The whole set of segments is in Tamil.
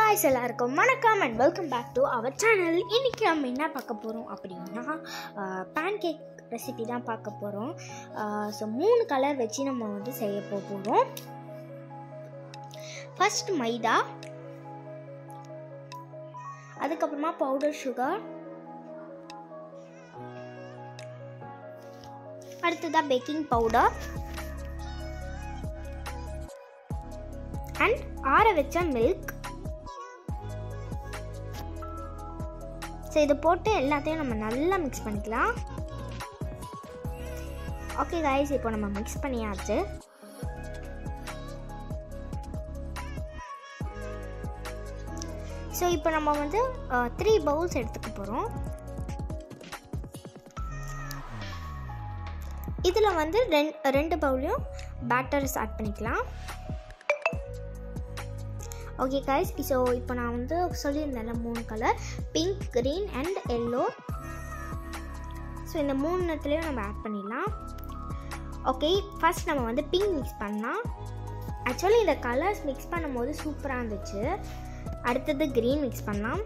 காய்ஸ் எல்லாருக்கும் வணக்கம் and welcome back to our channel இன்றைக்கி நம்ம என்ன பார்க்க போகிறோம் அப்படின்னா பேன் கேக் ரெசிபி தான் பார்க்க போகிறோம் ஸோ மூணு கலர் வச்சு நம்ம வந்து செய்ய போகிறோம் ஃபர்ஸ்ட் மைதா அதுக்கப்புறமா பவுடர் சுகர் அடுத்ததாக பேக்கிங் பவுடர் அண்ட் ஆற வச்ச மில்க் ஸோ இதை போட்டு எல்லாத்தையும் நம்ம நல்லா மிக்ஸ் பண்ணிக்கலாம் ஓகே கைஸ் இப்போ நம்ம மிக்ஸ் பண்ணியாச்சு ஸோ இப்போ நம்ம வந்து த்ரீ பவுல்ஸ் எடுத்துக்க போகிறோம் இதில் வந்து ரெண் ரெண்டு பவுலையும் பேட்டர்ஸ் ஆட் பண்ணிக்கலாம் ஓகே கைஸ் ஸோ இப்போ நான் வந்து சொல்லியிருந்தேன்ல மூணு colour pink green and yellow so இந்த மூணுத்துலேயும் நம்ம ஆட் பண்ணிடலாம் ஓகே ஃபஸ்ட் நம்ம வந்து பிங்க் மிக்ஸ் பண்ணலாம் ஆக்சுவலி இந்த கலர்ஸ் மிக்ஸ் பண்ணும்போது சூப்பராக இருந்துச்சு அடுத்தது க்ரீன் மிக்ஸ் பண்ணலாம்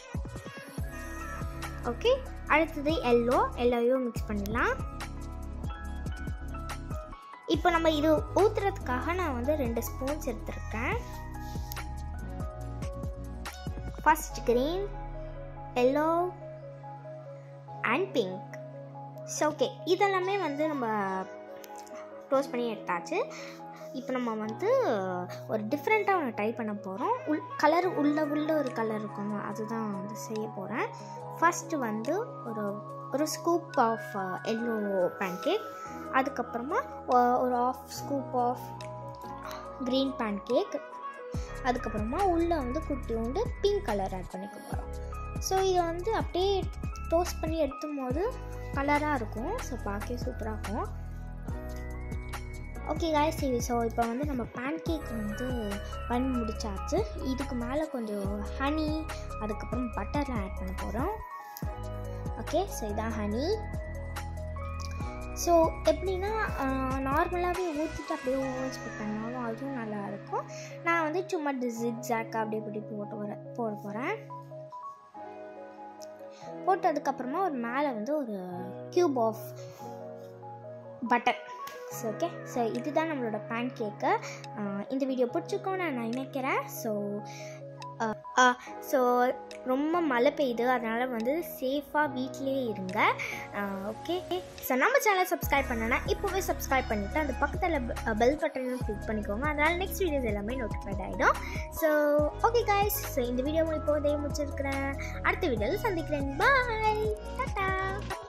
ஓகே அடுத்தது எல்லோ எல்லோவையும் மிக்ஸ் பண்ணிடலாம் இப்போ நம்ம இது ஊற்றுறதுக்காக நான் வந்து ரெண்டு ஸ்பூன்ஸ் எடுத்திருக்கேன் first green yellow and pink so okay இதெல்லாமே வந்து நம்ம க்ளோஸ் பண்ணி எடுத்தாச்சு இப்போ நம்ம வந்து ஒரு டிஃப்ரெண்ட்டாக ஒன்று ட்ரை பண்ண போகிறோம் உள் கலர் உள்ள உள்ள ஒரு கலர் இருக்கும் அதுதான் வந்து செய்ய போகிறேன் ஃபஸ்ட்டு வந்து ஒரு ஒரு ஸ்கூப் ஆஃப் எல்லோ பேன்கேக் அதுக்கப்புறமா ஒரு half scoop of green pancake அதுக்கப்புறமா உள்ளே வந்து குட்டி உண்டு பிங்க் கலர் ஆட் பண்ணிக்க போகிறோம் ஸோ இதை வந்து அப்படியே டோஸ்ட் பண்ணி எடுத்தும் போது கலராக இருக்கும் ஸோ பார்க்கவே சூப்பராக இருக்கும் ஓகே காய்ஸ் ஸோ இப்போ வந்து நம்ம பேன் கேக் வந்து பண்ணி முடிச்சாச்சு இதுக்கு மேலே கொஞ்சம் ஹனி அதுக்கப்புறம் பட்டர்லாம் ஆட் பண்ண போகிறோம் ஓகே ஸோ இதான் ஹனி ஸோ எப்படின்னா நார்மலாகவே ஊற்றிட்டு அப்படியே ஓவன் ஸ்பிட் பண்ணாலும் அதுவும் நல்லா இருக்கும் நான் வந்து சும்மா ஜிக் ஜாக் அப்படி இப்படி போட்டு வர போட போகிறேன் போட்டதுக்கப்புறமா ஒரு மேலே வந்து ஒரு cube of butter so okay so இதுதான் நம்மளோட பேன் கேக்கு இந்த வீடியோ பிடிச்சிருக்கோம் நான் நினைக்கிறேன் ஸோ ஸோ ரொம்ப மழை பெய்யுது அதனால் வந்து சேஃபாக வீட்டிலே இருங்க ஓகே ஸோ நம்ம சேனல் சப்ஸ்கிரைப் பண்ணனா இப்போவே சப்ஸ்கிரைப் பண்ணிவிட்டு அந்த பக்கத்தில் பெல் பட்டனும் கிளிக் பண்ணிக்கோங்க அதனால் நெக்ஸ்ட் வீடியோஸ் எல்லாமே நோட்டிஃபைட் ஆகிடும் ஸோ ஓகே காய்ஸ் ஸோ இந்த வீடியோ இப்போதே முடிச்சிருக்கிறேன் அடுத்த வீடியோவில் சந்திக்கிறேன் பாய் டாட்டா